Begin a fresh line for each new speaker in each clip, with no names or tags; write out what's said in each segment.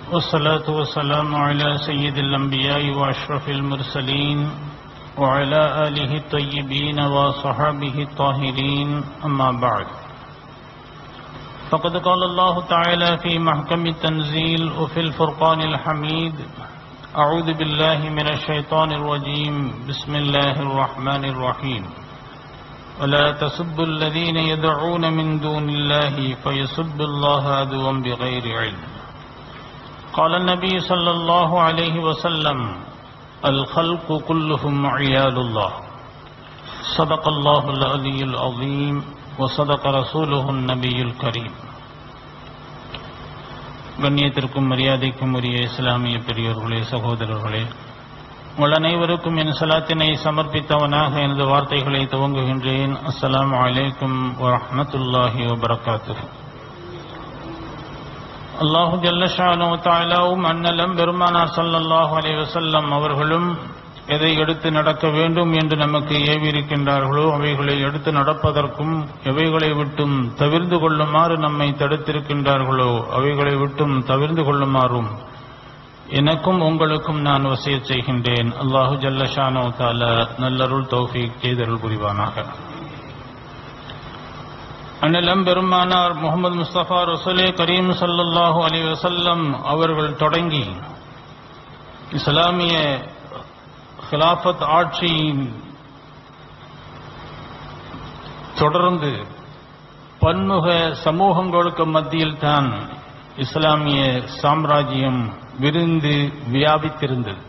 والصلاة والسلام على سيد الأنبياء وأشرف المرسلين وعلى آله الطيبين وصحابه الطاهرين أما بعد فقد قال الله تعالى في محكم التنزيل وفي الفرقان الحميد أعوذ بالله من الشيطان الرجيم بسم الله الرحمن الرحيم ولا تسبوا الذين يدعون من دون الله فيسبوا الله عدوا بغير علم قال النبي صلى الله عليه وسلم الخلق كلهم عيال الله صدق الله العلي العظيم وصدق رسوله النبي الكريم கண்ணியத்திற்கும் மரியாதைக்கும் உரிய இஸ்லாமிய பெரியோர்களே சகோதரர்களே உங்கள் அனைவருக்கும் என் சலாத்தினை சமர்ப்பித்தவனாக எனது வார்த்தைகளை துவங்குகின்றேன் அஸ்ஸலாமு அலைக்கும் வரஹ்மத்துல்லாஹி வபரகாத்துஹு அல்லாஹு ஜல்லஷானு தாலாவும் அண்ணலம் பெருமானார் ஸல்லல்லாஹு அலைஹி வஸல்லம் அவர்களும் எதை எடுத்து நடக்க வேண்டும் என்று நமக்கு ஏவியிருக்கின்றார்களோ அவைகளை எடுத்து நடப்பதற்கும் எவைகளை விட்டும் தவிர்ந்து கொள்ளுமாறு நம்மை தடுத்திருக்கின்றார்களோ அவைகளை விட்டும் தவிர்ந்து கொள்ளுமாறும் எனக்கும் உங்களுக்கும் நான் வசிய செய்கின்றேன் அல்லாஹு ஜல்லஷானோ தால நல்லருள் தௌஃபீக் செய்தருள் புரிவானாக அண்ணலம் பெருமானார் முகமது முஸ்தபா ரசூலே கரீம் சல்லல்லாஹு அலி வசல்லம் அவர்கள் தொடங்கி இஸ்லாமிய ஹிலாஃபத் ஆட்சியின் தொடர்ந்து பன்முக சமூகங்களுக்கு மத்தியில் தான் இஸ்லாமிய சாம்ராஜ்யம் விருந்து வியாபித்திருந்தது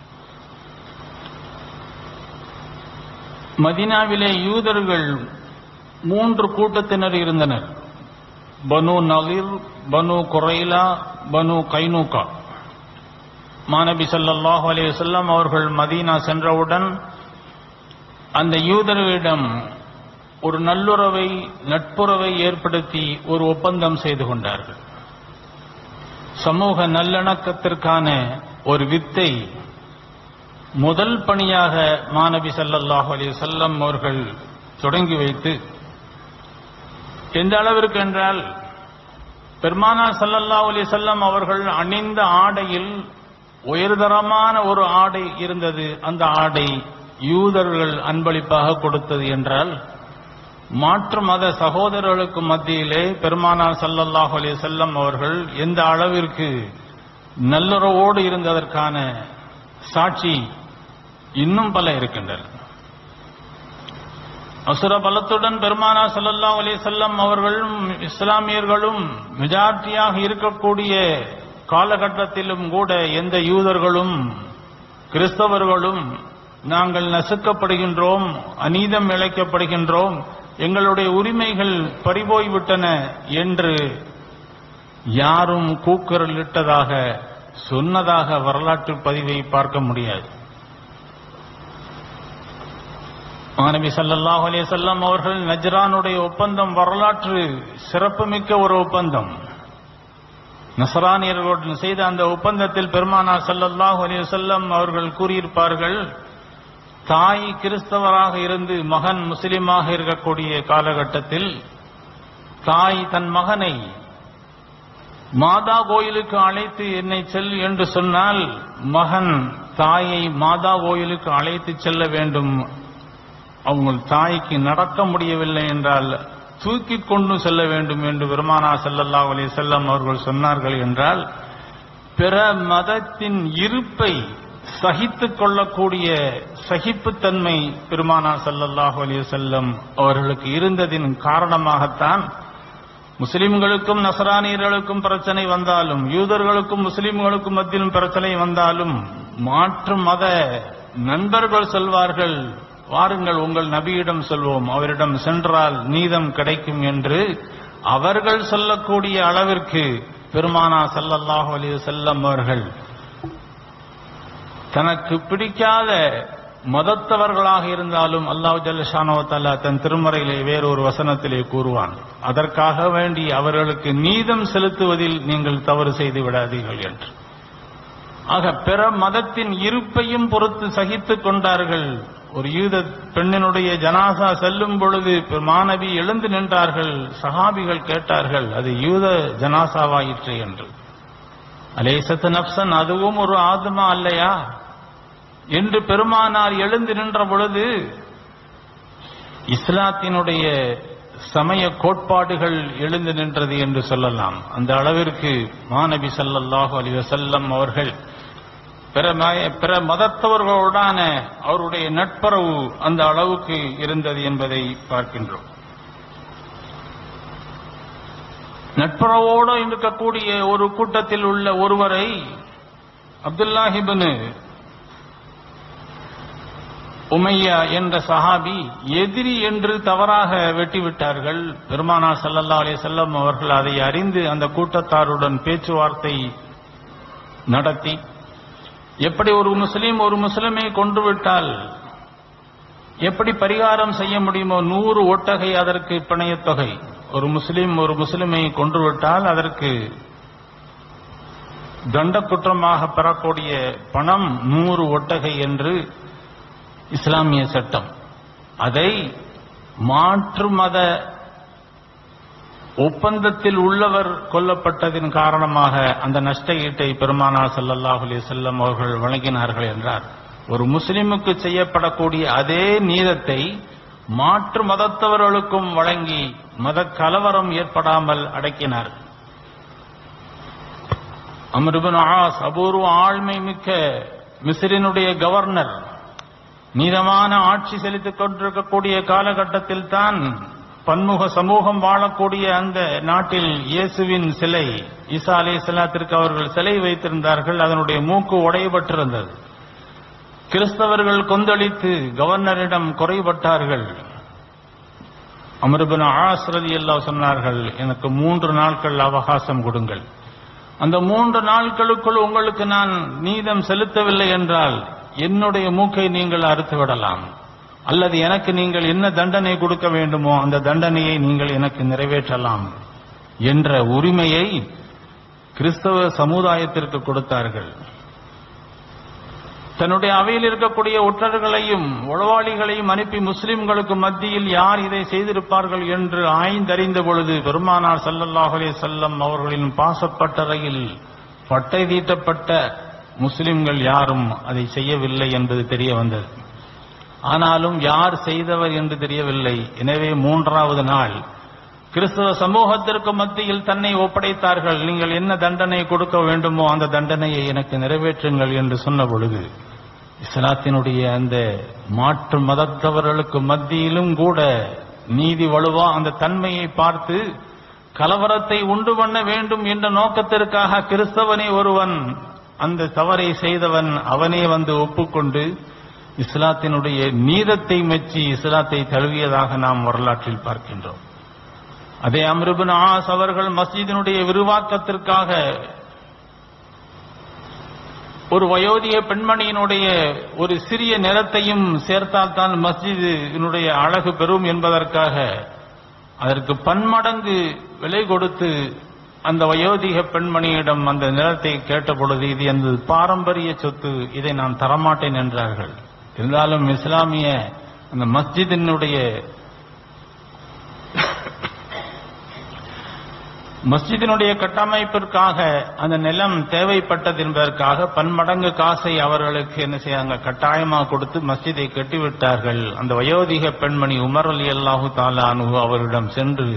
மதினாவிலே யூதர்கள் மூன்று கூட்டத்தினர் இருந்தனர் பனு நலிர் பனு குரைலா பனு கைனூகா மாநபி சல்லாஹூ அலி வல்லம் அவர்கள் மதீனா சென்றவுடன் அந்த யூதர்களிடம் ஒரு நல்லுறவை நட்புறவை ஏற்படுத்தி ஒரு ஒப்பந்தம் செய்து கொண்டார்கள் சமூக நல்லிணக்கத்திற்கான ஒரு வித்தை முதல் பணியாக மாநபி சல்லல்லாஹு அலி வல்லம் அவர்கள் தொடங்கி வைத்து எந்த அளவிற்கு என்றால் பெருமானா சல்லல்லா அலி செல்லம் அவர்கள் அணிந்த ஆடையில் உயர்தரமான ஒரு ஆடை இருந்தது அந்த ஆடை யூதர்கள் அன்பளிப்பாக கொடுத்தது என்றால் மாற்று மத சகோதரர்களுக்கு மத்தியிலே பெருமானார் சல்லல்லாஹு அலி செல்லம் அவர்கள் எந்த அளவிற்கு நல்லுறவோடு இருந்ததற்கான சாட்சி இன்னும் பல இருக்கின்றன அசுர பலத்துடன் பெருமானா சல்லல்லா அலி செல்லம் அவர்களும் இஸ்லாமியர்களும் மெஜாரிட்டியாக இருக்கக்கூடிய காலகட்டத்திலும் கூட எந்த யூதர்களும் கிறிஸ்தவர்களும் நாங்கள் நசுக்கப்படுகின்றோம் அநீதம் இழைக்கப்படுகின்றோம் எங்களுடைய உரிமைகள் பறிபோய்விட்டன என்று யாரும் கூக்குரலிட்டதாக சொன்னதாக வரலாற்று பதிவை பார்க்க முடியாது மாணவி சல்லல்லாஹ் அலே செல்லம் அவர்கள் நஜ்ரானுடைய ஒப்பந்தம் வரலாற்று சிறப்புமிக்க ஒரு ஒப்பந்தம் நசரானியர்களுடன் செய்த அந்த ஒப்பந்தத்தில் பெருமானார் சல்லல்லாஹ் அலி செல்லம் அவர்கள் கூறியிருப்பார்கள் தாய் கிறிஸ்தவராக இருந்து மகன் முஸ்லிமாக இருக்கக்கூடிய காலகட்டத்தில் தாய் தன் மகனை மாதா கோயிலுக்கு அழைத்து என்னை செல் என்று சொன்னால் மகன் தாயை மாதா கோயிலுக்கு அழைத்து செல்ல வேண்டும் அவங்க தாய்க்கு நடக்க முடியவில்லை என்றால் தூக்கி கொண்டு செல்ல வேண்டும் என்று பெருமானா செல்லல்லா அலி செல்லம் அவர்கள் சொன்னார்கள் என்றால் பிற மதத்தின் இருப்பை சகித்துக் கொள்ளக்கூடிய சகிப்புத்தன்மை பெருமானா சல்லல்லாஹு அலி செல்லம் அவர்களுக்கு இருந்ததின் காரணமாகத்தான் முஸ்லிம்களுக்கும் நசரானியர்களுக்கும் பிரச்சனை வந்தாலும் யூதர்களுக்கும் முஸ்லிம்களுக்கும் மத்தியிலும் பிரச்சனை வந்தாலும் மாற்று மத நண்பர்கள் சொல்வார்கள் வாருங்கள் உங்கள் நபியிடம் சொல்வோம் அவரிடம் சென்றால் நீதம் கிடைக்கும் என்று அவர்கள் சொல்லக்கூடிய அளவிற்கு பெருமானா சல்லல்லாஹு அலி செல்லம் அவர்கள் தனக்கு பிடிக்காத மதத்தவர்களாக இருந்தாலும் அல்லாஹ் ஜல்லஷானோ தல்லா தன் திருமறையிலே வேறொரு வசனத்திலே கூறுவான் அதற்காக வேண்டி அவர்களுக்கு நீதம் செலுத்துவதில் நீங்கள் தவறு செய்து விடாதீர்கள் என்று ஆக பிற மதத்தின் இருப்பையும் பொறுத்து சகித்துக் கொண்டார்கள் ஒரு யூத பெண்ணினுடைய ஜனாசா செல்லும் பொழுது மாணவி எழுந்து நின்றார்கள் சஹாபிகள் கேட்டார்கள் அது யூத ஜனாசாவாயிற்று என்று அலேசத்து நப்சன் அதுவும் ஒரு ஆத்மா அல்லையா என்று பெருமானார் எழுந்து நின்ற பொழுது இஸ்லாத்தினுடைய சமய கோட்பாடுகள் எழுந்து நின்றது என்று சொல்லலாம் அந்த அளவிற்கு மாநபி ஸல்லல்லாஹு அலைஹி வஸல்லம் அவர்கள் பிற ம- பிற மதத்தவர்களுடான அவருடைய நட்பறவு அந்த அளவுக்கு இருந்தது என்பதை பார்க்கின்றோம் நட்பறவோடு இருக்கக்கூடிய ஒரு கூட்டத்தில் உள்ள ஒருவரை அப்துல்லாஹிபின் உமையா என்ற சஹாபி எதிரி என்று தவறாக வெட்டிவிட்டார்கள் பெருமானார் ஸல்லல்லாஹு அலைஹி வஸல்லம் அவர்கள் அதை அறிந்து அந்த கூட்டத்தாருடன் பேச்சுவார்த்தை நடத்தி எப்படி ஒரு முஸ்லீம் ஒரு முஸ்லிமை கொன்று விட்டால் எப்படி பரிகாரம் செய்ய முடியுமோ நூறு ஒட்டகை அதற்கு பிணையத் தொகை ஒரு முஸ்லீம் ஒரு முஸ்லிமை கொன்று விட்டால் அதற்கு தண்ட குற்றமாக பெறக்கூடிய பணம் நூறு ஒட்டகை என்று இஸ்லாமிய சட்டம் அதை மாற்று மத ஒப்பந்தத்தில் உள்ளவர் கொல்லப்பட்டதின் காரணமாக அந்த நஷ்ட ஈட்டை பெருமானார் ஸல்லல்லாஹு அலைஹி வஸல்லம் அவர்கள் வழங்கினார்கள் என்றார் ஒரு முஸ்லிமுக்கு செய்யப்படக்கூடிய அதே நீதத்தை மாற்று மதத்தவர்களுக்கும் வழங்கி மத கலவரம் ஏற்படாமல் அடக்கினார் அமருபின் ஆஸ் அபூர்வ ஆழ்மை மிக்க மிஸ்ரினுடைய கவர்னர் நீதமான ஆட்சி செலுத்திக் கொண்டிருக்கக்கூடிய காலகட்டத்தில் தான் பன்முக சமூகம் வாழக்கூடிய அந்த நாட்டில் இயேசுவின் சிலை ஈசா அலை சலாத்திற்கு அவர்கள் சிலை வைத்திருந்தார்கள் அதனுடைய மூக்கு உடையப்பட்டிருந்தது கிறிஸ்தவர்கள் கொந்தளித்து கவர்னரிடம் குறைபட்டார்கள் அமருபின் ஆஸ்ரதி எல்லாம் சொன்னார்கள் எனக்கு மூன்று நாட்கள் அவகாசம் கொடுங்கள் அந்த மூன்று நாட்களுக்குள் உங்களுக்கு நான் நீதம் செலுத்தவில்லை என்றால் என்னுடைய மூக்கை நீங்கள் அறுத்து விடலாம் அல்லது எனக்கு நீங்கள் என்ன தண்டனை கொடுக்க வேண்டுமோ அந்த தண்டனையை நீங்கள் எனக்கு நிறைவேற்றலாம் என்ற உரிமையை கிறிஸ்தவ சமுதாயத்திற்கு கொடுத்தார்கள் தன்னுடைய அவையில் இருக்கக்கூடிய ஒற்றர்களையும் உளவாளிகளையும் அனுப்பி முஸ்லிம்களுக்கு மத்தியில் யார் இதை செய்திருப்பார்கள் என்று ஆய்ந்தறிந்த பொழுது பெருமானார் ஸல்லல்லாஹு அலைஹி வஸல்லம் அவர்களின் பாசப்பட்டறையில் பட்டை தீட்டப்பட்ட முஸ்லிம்கள் யாரும் அதை செய்யவில்லை என்பது தெரிய வந்தது ஆனாலும் யார் செய்தவர் என்று தெரியவில்லை எனவே மூன்றாவது நாள் கிறிஸ்தவ சமூகத்திற்கு மத்தியில் தன்னை ஒப்படைத்தார்கள் நீங்கள் என்ன தண்டனை கொடுக்க வேண்டுமோ அந்த தண்டனையை எனக்கு நிறைவேற்றுங்கள் என்று சொன்ன பொழுது இஸ்லாத்தினுடைய அந்த மாற்று மதத்தவர்களுக்கு மத்தியிலும் கூட நீதி வலுவா அந்த தன்மையை பார்த்து கலவரத்தை உண்டு பண்ண வேண்டும் என்ற நோக்கத்திற்காக கிறிஸ்தவனே ஒருவன் அந்த தவறை செய்தவன் அவனே வந்து ஒப்புக்கொண்டு இஸ்லாத்தினுடைய நீதத்தை மெச்சி இஸ்லாத்தை தழுவியதாக நாம் வரலாற்றில் பார்க்கின்றோம் அதே அம்ருபின் ஆஸ் அவர்கள் மஸ்ஜிதினுடைய விரிவாக்கத்திற்காக ஒரு வயோதிக பெண்மணியினுடைய ஒரு சிறிய நிறத்தையும் சேர்த்தால்தான் மஸ்ஜிதினுடைய அழகு பெறும் என்பதற்காக அதற்கு பன்மடங்கு விலை கொடுத்து அந்த வயோதிக பெண்மணியிடம் அந்த நிலத்தை கேட்ட பொழுது இது எனது பாரம்பரிய சொத்து இதை நான் தரமாட்டேன் என்றார்கள் இருந்தாலும் இஸ்லாமிய அந்த மஸ்ஜிதினுடைய மஸ்ஜிதினுடைய கட்டமைப்பிற்காக அந்த நிலம் தேவைப்பட்டது என்பதற்காக பன்மடங்கு காசை அவர்களுக்கு என்ன செய்யாங்க கட்டாயமா கொடுத்து மஸ்ஜிதை கட்டிவிட்டார்கள் அந்த வயோதிக பெண்மணி உமர் அலி அல்லாஹு தாலா அனு அவரிடம் சென்று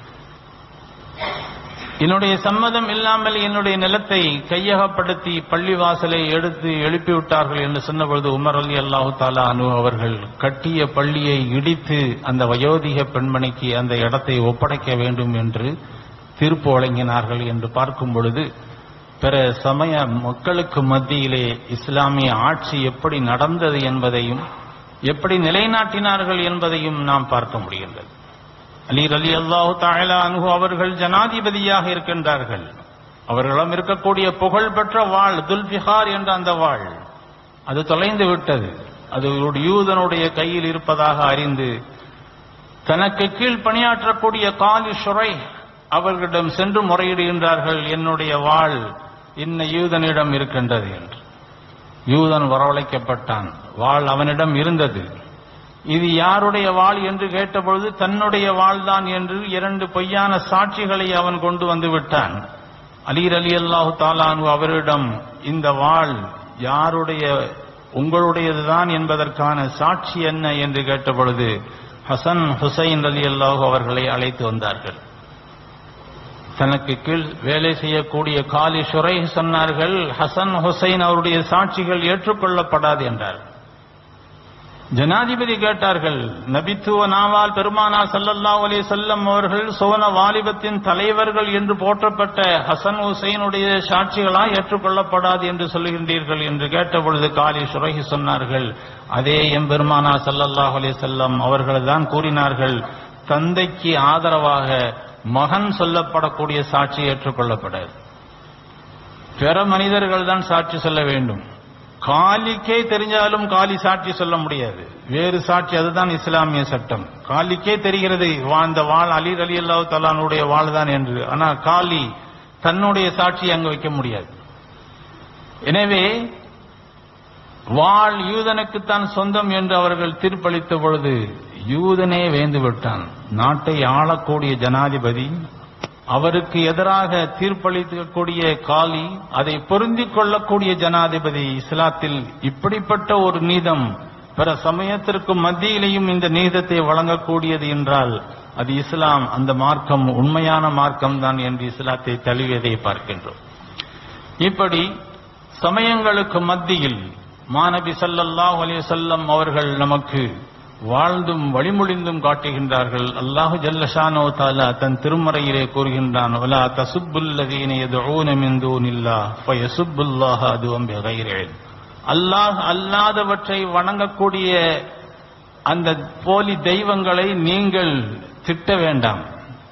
என்னுடைய சம்மதம் இல்லாமல் என்னுடைய நிலத்தை கையகப்படுத்தி பள்ளிவாசலை எடுத்து எழுப்பிவிட்டார்கள் என்று சொன்னபொழுது உமர் அலி அல்லாஹு தாலா அனு அவர்கள் கட்டிய பள்ளியை இடித்து அந்த வயோதிக பெண்மணிக்கு அந்த இடத்தை ஒப்படைக்க வேண்டும் என்று தீர்ப்பு வழங்கினார்கள் என்று பார்க்கும் பொழுது பிற சமய மக்களுக்கு மத்தியிலே இஸ்லாமிய ஆட்சி எப்படி நடந்தது என்பதையும் எப்படி நிலைநாட்டினார்கள் என்பதையும் நாம் பார்க்க முடிகின்றது அலி அலி அல்லாஹு தாயலா அனுகு அவர்கள் ஜனாதிபதியாக இருக்கின்றார்கள் அவர்களிடம் இருக்கக்கூடிய புகழ்பெற்ற வாழ் துல்பிஹார் என்ற அந்த வாழ் அது தொலைந்து விட்டது அது ஒரு யூதனுடைய கையில் இருப்பதாக அறிந்து தனக்கு கீழ் பணியாற்றக்கூடிய காலி ஷுரை அவர்களிடம் சென்று முறையிடுகின்றார்கள் என்னுடைய வாழ் இன்ன யூதனிடம் இருக்கின்றது என்று யூதன் வரவழைக்கப்பட்டான் வாழ் அவனிடம் இருந்தது இது யாருடைய வாழ் என்று கேட்டபொழுது தன்னுடைய வாழ்தான் என்று இரண்டு பொய்யான சாட்சிகளை அவன் கொண்டு வந்து விட்டான் அலீர் அலி அல்லாஹு தாலானு அவரிடம் இந்த வாள் யாருடைய உங்களுடையதுதான் என்பதற்கான சாட்சி என்ன என்று கேட்டபொழுது ஹசன் ஹுசைன் அலி அல்லாஹு அவர்களை அழைத்து வந்தார்கள் தனக்கு கீழ் வேலை செய்யக்கூடிய காலி ஷுரை சொன்னார்கள் ஹசன் ஹுசைன் அவருடைய சாட்சிகள் ஏற்றுக்கொள்ளப்படாது என்றார் ஜனாதிபதி கேட்டார்கள் நபித்துவ நாவால் பெருமானா சல்லல்லாஹு அலைஹி வஸல்லம் அவர்கள் சுவன வாலிபத்தின் தலைவர்கள் என்று போற்றப்பட்ட ஹசன் ஹுசைனுடைய சாட்சிகளா ஏற்றுக்கொள்ளப்படாது என்று சொல்லுகின்றீர்கள் என்று கேட்டபொழுது காலி சுரஹி சொன்னார்கள் அதே எம்பெருமானா சல்லல்லாஹு அலைஹி வஸல்லம் அவர்கள் தான் கூறினார்கள் தந்தைக்கு ஆதரவாக மகன் சொல்லப்படக்கூடிய சாட்சி ஏற்றுக்கொள்ளப்படாது பிற மனிதர்கள் தான் சாட்சி சொல்ல வேண்டும் காலிக்கே தெரிஞ்சாலும் காலி சாட்சி சொல்ல முடியாது வேறு சாட்சி அதுதான் இஸ்லாமிய சட்டம் காலிக்கே தெரிகிறது வாழ்ந்த வாழ் அலி அலி அல்லாஹ் தலானுடைய வாழ் தான் என்று ஆனா காலி தன்னுடைய சாட்சி அங்கு வைக்க முடியாது எனவே வாழ் யூதனுக்குத்தான் சொந்தம் என்று அவர்கள் தீர்ப்பளித்த பொழுது யூதனே வேந்து விட்டான் நாட்டை ஆளக்கூடிய ஜனாதிபதி அவருக்கு எதிராக தீர்ப்பளிக்கக்கூடிய காலி அதை பொருந்திக் கொள்ளக்கூடிய ஜனாதிபதி இஸ்லாத்தில் இப்படிப்பட்ட ஒரு நீதம் பிற சமயத்திற்கு மத்தியிலேயும் இந்த நீதத்தை வழங்கக்கூடியது என்றால் அது இஸ்லாம் அந்த மார்க்கம் உண்மையான மார்க்கம் தான் என்று இஸ்லாத்தை தழுவியதை பார்க்கின்றோம் இப்படி சமயங்களுக்கு மத்தியில் மாநபி ஸல்லல்லாஹு அலைஹி வஸல்லம் அவர்கள் நமக்கு வாழ்ந்தும் வழிமொழிந்தும் காட்டுகின்றார்கள் அல்லாஹு ஜல்லஷானோ தாலா தன் திருமறையிலே கூறுகின்றான் வலா தசுப்புல்லதீன யதுஊன மின் தூனில்லாஹ் ஃபயசுப்புல்லாஹ அதுவம் பிகைரி இல்ம். அல்லாஹ் அல்லாதவற்றை வணங்கக்கூடிய அந்த போலி தெய்வங்களை நீங்கள் திட்ட வேண்டாம்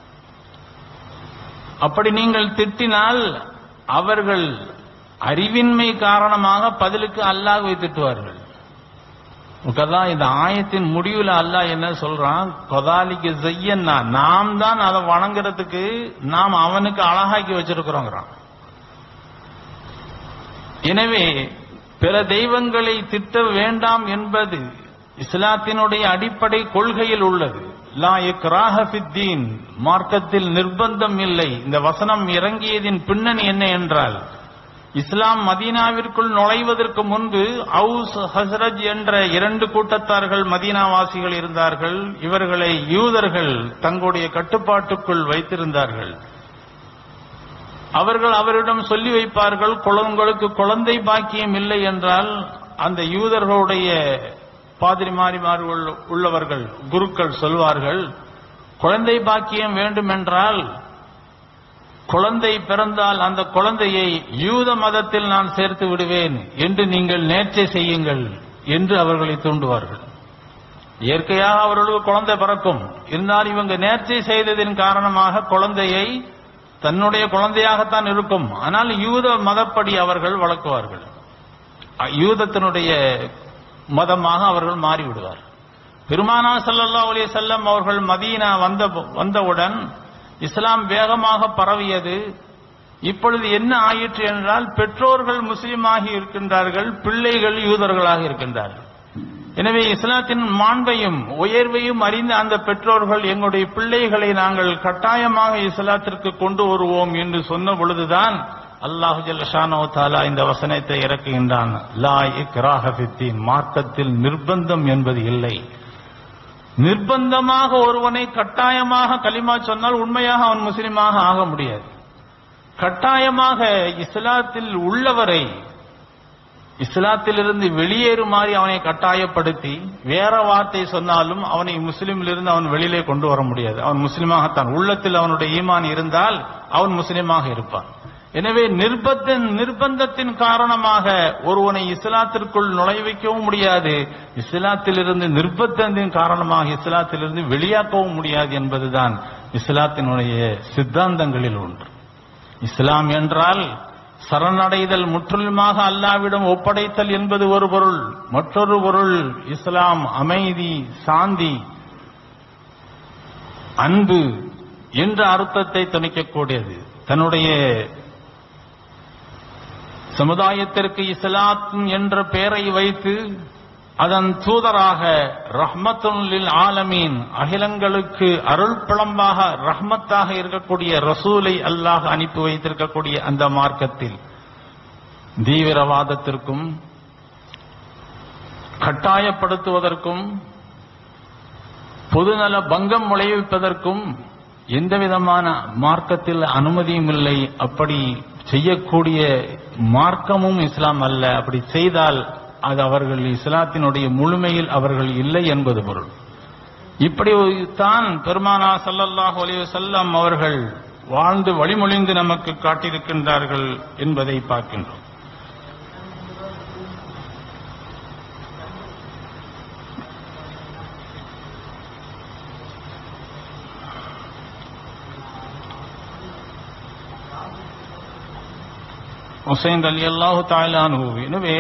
அப்படி நீங்கள் திட்டினால் அவர்கள் அறிவின்மை காரணமாக பதிலுக்கு அல்லாஹ்வை திட்டுவார்கள் உக்கதான் இந்த ஆயத்தின் முடிவுல அல்லாஹ் என்ன சொல்றான் கொதாலிக்கு செய்யன்னா நாம் தான் அதை வணங்குறதுக்கு நாம் அவனுக்கு அழகாக்கி வச்சிருக்கிறோங்கிறான் எனவே பிற தெய்வங்களை திட்ட வேண்டாம் என்பது இஸ்லாத்தினுடைய அடிப்படை கொள்கையில் உள்ளது லா இக்ராஹ ஃபித்தீன் மார்க்கத்தில் நிர்பந்தம் இல்லை இந்த வசனம் இறங்கியதின் பின்னணி என்ன என்றால் இஸ்லாம் மதீனாவிற்குள் நுழைவதற்கு முன்பு அவுஸ் ஹஸ்ரஜ் என்ற இரண்டு கூட்டத்தார்கள் மதீனாவாசிகள் இருந்தார்கள் இவர்களை யூதர்கள் தங்களுடைய கட்டுப்பாட்டுக்குள் வைத்திருந்தார்கள் அவர்கள் அவரிடம் சொல்லி வைப்பார்கள் குழ- உங்களுக்கு குழந்தை பாக்கியம் இல்லை என்றால் அந்த யூதர்களுடைய பாதிரிமாரிமார் உள்ள- உள்ளவர்கள் குருக்கள் சொல்வார்கள் குழந்தை பாக்கியம் வேண்டும் என்றால் குழந்தை பிறந்தால் அந்த குழந்தையை யூத மதத்தில் நான் சேர்த்து விடுவேன் என்று நீங்கள் நேர்ச்சை செய்யுங்கள் என்று அவர்களை தூண்டுவார்கள் இயற்கையாக அவர்களுக்கு குழந்தை பிறக்கும் இருந்தால் இவங்க நேர்ச்சை செய்ததின் காரணமாக குழந்தையை தன்னுடைய குழந்தையாகத்தான் இருக்கும் ஆனால் யூத மதப்படி அவர்கள் வளர்க்குவார்கள் அ- யூதத்தினுடைய மதமாக அவர்கள் மாறிவிடுவார் பெருமானா ஸல்லல்லாஹு அலைஹி வஸல்லம் அவர்கள் மதீனா வந்த வந்தவுடன் இஸ்லாம் வேகமாக பரவியது இப்பொழுது என்ன ஆயிற்று என்றால் பெற்றோர்கள் முஸ்லீமாகி இருக்கின்றார்கள் பிள்ளைகள் யூதர்களாக இருக்கின்றார்கள் எனவே இஸ்லாத்தின் மாண்பையும் உயர்வையும் அறிந்த அந்த பெற்றோர்கள் எங்களுடைய பிள்ளைகளை நாங்கள் கட்டாயமாக இஸ்லாத்திற்கு கொண்டு வருவோம் என்று சொன்ன பொழுதுதான் அல்லாஹு ஜல்லஷானோ தாலா இந்த வசனத்தை இறக்குகின்றான் லா இக்ராஹ ஃபித்தீன் மார்க்கத்தில் நிர்பந்தம் என்பது இல்லை நிர்பந்தமாக ஒருவனை கட்டாயமாக கலிமா சொன்னால் உண்மையாக அவன் முஸ்லிமாக ஆக முடியாது கட்டாயமாக இஸ்லாத்தில் உள்ளவரை இஸ்லாத்திலிருந்து வெளியேறுமாறு அவனை கட்டாயப்படுத்தி வேற வார்த்தை சொன்னாலும் அவனை முஸ்லிமிலிருந்து அவன் வெளியிலே கொண்டு வர முடியாது அவன் முஸ்லிமாகத்தான் உள்ளத்தில் அவனுடைய ஈமான் இருந்தால் அவன் முஸ்லிமாக இருப்பான் எனவே நிர்பந்த நிர்பந்தத்தின் காரணமாக ஒருவனை இஸ்லாத்திற்குள் நுழைவிக்கவும் முடியாது இஸ்லாத்திலிருந்து நிர்பந்தத்தின் காரணமாக இஸ்லாத்திலிருந்து வெளியாக்கவும் முடியாது என்பதுதான் இஸ்லாத்தினுடைய சித்தாந்தங்களில் ஒன்று இஸ்லாம் என்றால் சரணடைதல் முற்றிலுமாக அல்லாவிடம் ஒப்படைத்தல் என்பது ஒரு பொருள் மற்றொரு பொருள் இஸ்லாம் அமைதி சாந்தி அன்பு என்ற அர்த்தத்தை துணிக்கக்கூடியது தன்னுடைய சமுதாயத்திற்கு இஸ்லாம் என்ற பெயரை வைத்து அதன் தூதராக ரஹ்மத்துல் ஆலமீன் அகிலங்களுக்கு அருள் பிளம்பாக ரஹ்மத்தாக இருக்கக்கூடிய ரசூலை அல்லாஹ் அனுப்பி வைத்திருக்கக்கூடிய அந்த மார்க்கத்தில் தீவிரவாதத்திற்கும் கட்டாயப்படுத்துவதற்கும் பொதுநல பங்கம் விளைவிப்பதற்கும் எந்த விதமான மார்க்கத்தில் அனுமதியும் இல்லை அப்படி செய்யக்கூடிய மார்க்கமும் இஸ்லாம் அல்ல அப்படி செய்தால் அது அவர்கள் இஸ்லாத்தினுடைய முழுமையில் அவர்கள் இல்லை என்பது பொருள் இப்படி தான் பெருமானா ஸல்லல்லாஹு அலைஹி வஸல்லம் அவர்கள் வாழ்ந்து வழிமொழிந்து நமக்கு காட்டியிருக்கின்றார்கள் என்பதை பார்க்கின்றோம் ஹுசைன் அலி அல்லாஹு தாலானு எனவே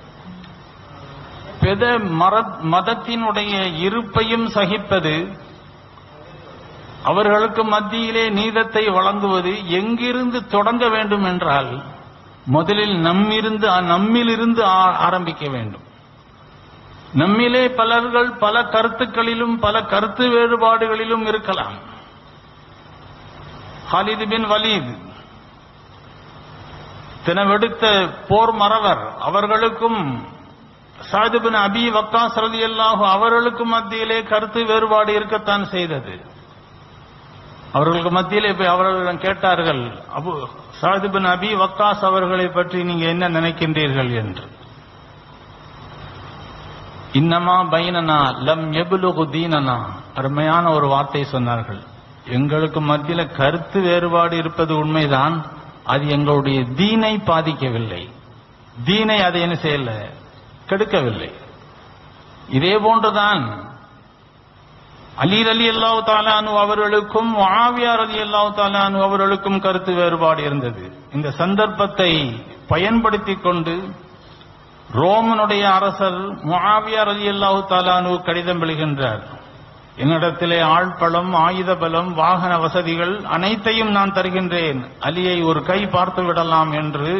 பெத மர- மதத்தினுடைய இருப்பையும் சகிப்பது அவர்களுக்கு மத்தியிலே நீதத்தை வழங்குவது எங்கிருந்து தொடங்க வேண்டும் என்றால் முதலில் நம்மிருந்து நம்மிலிருந்து ஆ- ஆரம்பிக்க வேண்டும் நம்மிலே பலர்கள் பல கருத்துக்களிலும் பல கருத்து வேறுபாடுகளிலும் இருக்கலாம் ஹாலிது பின் வலீத் தினவெடுத்த போர் மறவர் அவர்களுக்கும் சாது பின் அபி வக்காஸ் ரலியல்லாஹு அவர்களுக்கும் மத்தியிலே கருத்து வேறுபாடு இருக்கத்தான் செய்தது அவர்களுக்கு மத்தியிலே போய் அவர்களிடம் கேட்டார்கள் அபு சாது பின் அபி வக்காஸ் அவர்களை பற்றி நீங்க என்ன நினைக்கின்றீர்கள் என்று இன்னமா பைனனா லம் எபுலுகு தீனனா அருமையான ஒரு வார்த்தை சொன்னார்கள் எங்களுக்கு மத்தியில கருத்து வேறுபாடு இருப்பது உண்மைதான் அது எங்களுடைய தீனை பாதிக்கவில்லை தீனை அதை என்ன செய்யல கெடுக்கவில்லை இதே போன்றுதான் அலீர் அலி அல்லாஹு தாலானு அவர்களுக்கும் ஆவியார் அலி அல்லாஹு தாலானு அவர்களுக்கும் கருத்து வேறுபாடு இருந்தது இந்த சந்தர்ப்பத்தை பயன்படுத்திக் கொண்டு ரோமனுடைய அரசர் முஆவியார் அலி அல்லாஹு தாலானு கடிதம் எழுகின்றார் என்னிடத்திலே ஆழ்பலம் ஆயுத பலம் வாகன வசதிகள் அனைத்தையும் நான் தருகின்றேன் அலியை ஒரு கை பார்த்து விடலாம் என்று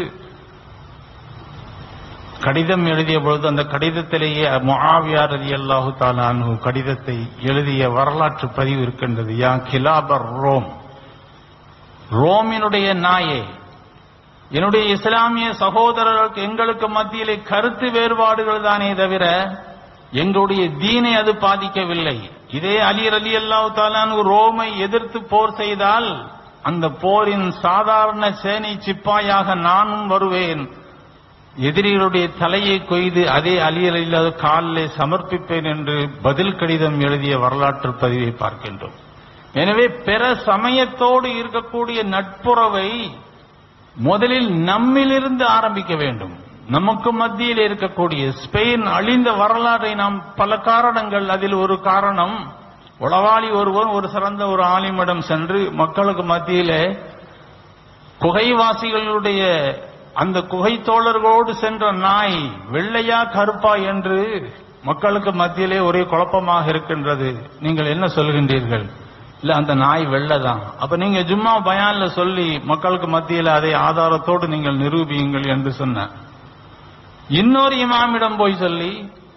கடிதம் எழுதிய பொழுது அந்த கடிதத்திலேயே முஆவியார் அலி அல்லாஹு தாலானு கடிதத்தை எழுதிய வரலாற்று பதிவு இருக்கின்றது யா கிலாபர் ரோம் ரோமினுடைய நாயே என்னுடைய இஸ்லாமிய சகோதரர்களுக்கு எங்களுக்கு மத்தியிலே கருத்து வேறுபாடுகள் தானே தவிர எங்களுடைய தீனை அது பாதிக்கவில்லை இதே அலி அலி அல்லாஹு தாலானு ரோமை எதிர்த்து போர் செய்தால் அந்த போரின் சாதாரண சேனை சிப்பாயாக நானும் வருவேன் எதிரிகளுடைய தலையை கொய்து அதே அலி அலில்லாத காலிலே சமர்ப்பிப்பேன் என்று பதில் கடிதம் எழுதிய வரலாற்று பதிவை பார்க்கின்றோம் எனவே பிற சமயத்தோடு இருக்கக்கூடிய நட்புறவை முதலில் நம்மிலிருந்து ஆரம்பிக்க வேண்டும் நமக்கு மத்தியில் இருக்கக்கூடிய ஸ்பெயின் அழிந்த வரலாறை நாம் பல காரணங்கள் அதில் ஒரு காரணம் உளவாளி ஒருவர் ஒரு சிறந்த ஒரு ஆலிமிடம் சென்று மக்களுக்கு மத்தியிலே குகைவாசிகளுடைய அந்த குகை தோழர்களோடு சென்ற நாய் வெள்ளையா கருப்பா என்று மக்களுக்கு மத்தியிலே ஒரே குழப்பமாக இருக்கின்றது நீங்கள் என்ன சொல்கின்றீர்கள் இல்ல அந்த நாய் வெள்ளதான் அப்ப நீங்க ஜும்மா பயான்ல சொல்லி மக்களுக்கு மத்தியில அதை ஆதாரத்தோடு நீங்கள் நிரூபியுங்கள் என்று சொன்ன இன்னொரு இமாமிடம் போய் சொல்லி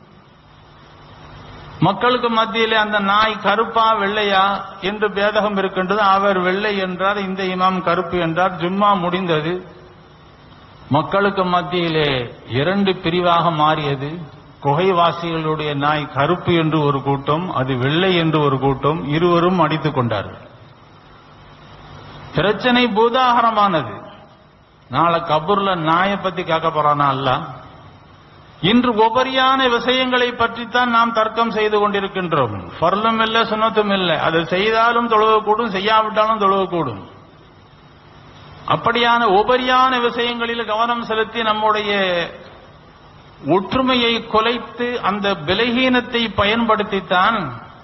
மக்களுக்கு மத்தியிலே அந்த நாய் கருப்பா வெள்ளையா என்று பேதகம் இருக்கின்றது அவர் வெள்ளை என்றார் இந்த இமாம் கருப்பு என்றார் ஜும்மா முடிந்தது மக்களுக்கு மத்தியிலே இரண்டு பிரிவாக மாறியது குகைவாசிகளுடைய நாய் கருப்பு என்று ஒரு கூட்டம் அது வெள்ளை என்று ஒரு கூட்டம் இருவரும் அடித்துக் கொண்டார்கள் பிரச்சனை பூதாகரமானது நாளை கபூர்ல நாயை பத்தி கேட்க போறானா அல்ல இன்று உபரியான விஷயங்களை பற்றித்தான் நாம் தர்க்கம் செய்து கொண்டிருக்கின்றோம் ஃபர்லும் இல்ல சுனத்தும் இல்லை அதை செய்தாலும் தொழுவ கூடும் செய்யாவிட்டாலும் தொழுவ கூடும் அப்படியான உபரியான விஷயங்களில் கவனம் செலுத்தி நம்முடைய ஒற்றுமையை கொலைத்து அந்த பலகீனத்தை பயன்படுத்தித்தான்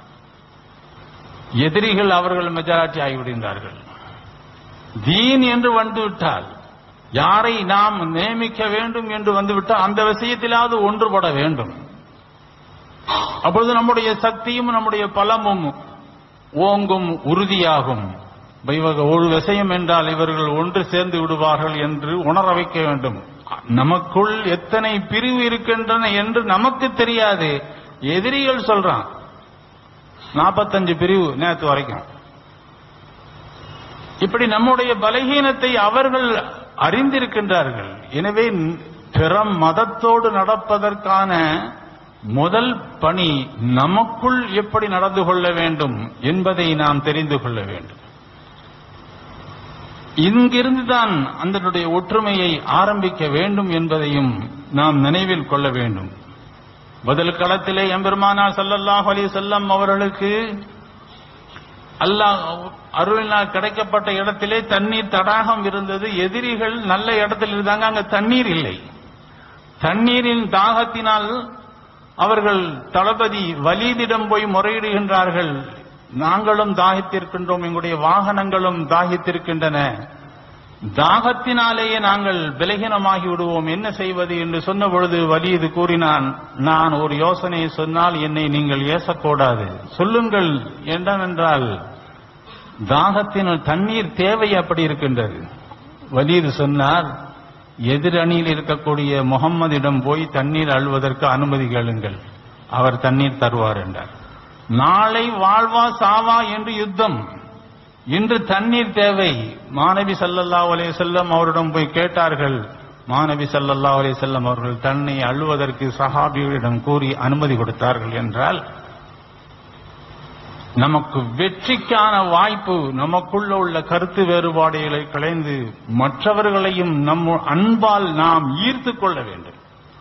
எதிரிகள் அவர்கள் மெஜாரிட்டி ஆகிவிடுகின்றார்கள் தீன் என்று வந்துவிட்டால் யாரை நாம் நியமிக்க வேண்டும் என்று வந்துவிட்டால் அந்த விஷயத்திலாவது ஒன்றுபட வேண்டும் அப்பொழுது நம்முடைய சக்தியும் நம்முடைய பலமும் ஓங்கும் உறுதியாகும் இவர்கள் ஒரு விஷயம் என்றால் இவர்கள் ஒன்று சேர்ந்து விடுவார்கள் என்று உணர வைக்க வேண்டும் நமக்குள் எத்தனை பிரிவு இருக்கின்றன என்று நமக்கு தெரியாது எதிரிகள் சொல்றான் நாற்பத்தஞ்சு பிரிவு நேற்று வரைக்கும் இப்படி நம்முடைய பலகீனத்தை அவர்கள் அறிந்திருக்கின்றார்கள் எனவே பிற மதத்தோடு நடப்பதற்கான முதல் பணி நமக்குள் எப்படி நடந்து கொள்ள வேண்டும் என்பதை நாம் தெரிந்து கொள்ள வேண்டும் இங்கிருந்துதான் அதனுடைய ஒற்றுமையை ஆரம்பிக்க வேண்டும் என்பதையும் நாம் நினைவில் கொள்ள வேண்டும் பதில் களத்திலே எம்பெருமானார் ஸல்லல்லாஹு அலைஹி வஸல்லம் அவர்களுக்கு அல்லாஹ் அருளினால் கிடைக்கப்பட்ட இடத்திலே தண்ணீர் தடாகம் இருந்தது எதிரிகள் நல்ல இடத்தில் இருந்தாங்க அங்க தண்ணீர் இல்லை தண்ணீரின் தாகத்தினால் அவர்கள் தளபதி வலீதிடம் போய் முறையிடுகின்றார்கள் நாங்களும் தாகித்திருக்கின்றோம் எங்களுடைய வாகனங்களும் தாகித்திருக்கின்றன தாகத்தினாலேயே நாங்கள் பலகீனமாகி விடுவோம் என்ன செய்வது என்று சொன்ன பொழுது வலியது கூறினான் நான் ஒரு யோசனை சொன்னால் என்னை நீங்கள் ஏசக்கூடாது சொல்லுங்கள் என்னவென்றால் தாகத்தின் தண்ணீர் தேவை அப்படி இருக்கின்றது வலியது சொன்னார் எதிரணியில் இருக்கக்கூடிய முகம்மதிடம் போய் தண்ணீர் அழுவதற்கு அனுமதி கேளுங்கள் அவர் தண்ணீர் தருவார் என்றார் நாளை வாழ்வா சாவா என்று யுத்தம் இன்று தண்ணீர் தேவை மாணவி சல்லல்லா அலைய செல்லம் அவரிடம் போய் கேட்டார்கள் மாணவி சல்லல்லா அலைய செல்லம் அவர்கள் தன்னை அழுவதற்கு சஹாபிகளிடம் கூறி அனுமதி கொடுத்தார்கள் என்றால் நமக்கு வெற்றிக்கான வாய்ப்பு நமக்குள்ள உள்ள கருத்து வேறுபாடுகளை களைந்து மற்றவர்களையும் நம் அன்பால் நாம் ஈர்த்து கொள்ள வேண்டும்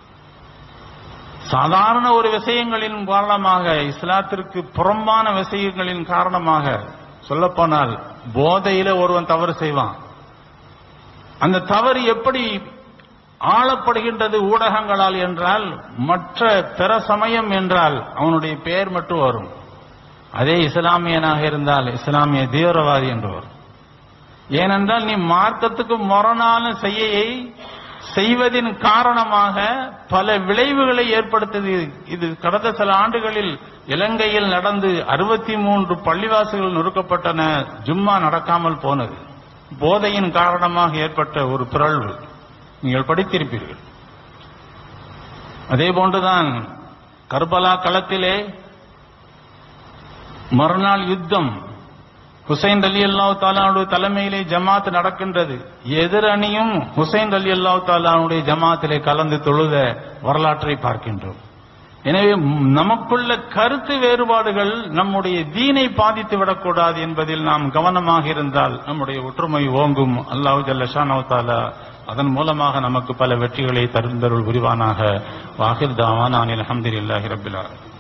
சாதாரண ஒரு விஷயங்களின் காரணமாக இஸ்லாத்திற்கு புறம்பான விஷயங்களின் காரணமாக சொல்லப்போனால் போதையில ஒருவன் தவறு செய்வான் அந்த தவறு எப்படி ஆளப்படுகின்றது ஊடகங்களால் என்றால் மற்ற பிற சமயம் என்றால் அவனுடைய பெயர் மட்டும் வரும் அதே இஸ்லாமியனாக இருந்தால் இஸ்லாமிய தீவிரவாதி என்று வரும் ஏனென்றால் நீ மார்க்கத்துக்கு முரணான செய்யை செய்வதின் காரணமாக பல விளைவுகளை ஏற்படுத்தது இது கடந்த சில ஆண்டுகளில் இலங்கையில் நடந்து அறுபத்தி மூன்று பள்ளிவாசல்கள் நொறுக்கப்பட்டன ஜும்மா நடக்காமல் போனது போதையின் காரணமாக ஏற்பட்ட ஒரு பிறழ்வு நீங்கள் படித்திருப்பீர்கள் அதே போன்றுதான் கர்பலா களத்திலே மறுநாள் யுத்தம் ஹுசைன் அலி அல்லாஹ் தாலானுடைய தலைமையிலே ஜமாத் நடக்கின்றது எதிர் அணியும் ஹுசைன் அலி அல்லாஹ் தாலானுடைய ஜமாத்திலே கலந்து தொழுத வரலாற்றை பார்க்கின்றோம் எனவே நமக்குள்ள கருத்து வேறுபாடுகள் நம்முடைய தீனை பாதித்து விடக்கூடாது என்பதில் நாம் கவனமாக இருந்தால் நம்முடைய ஒற்றுமை ஓங்கும் அல்லாஹு ஜல்லஷானோ தாலா அதன் மூலமாக நமக்கு பல வெற்றிகளை தருந்தருள் புரிவானாக வாஹிர் தாவான் அனில் அஹமதுல்லாஹி ரபில்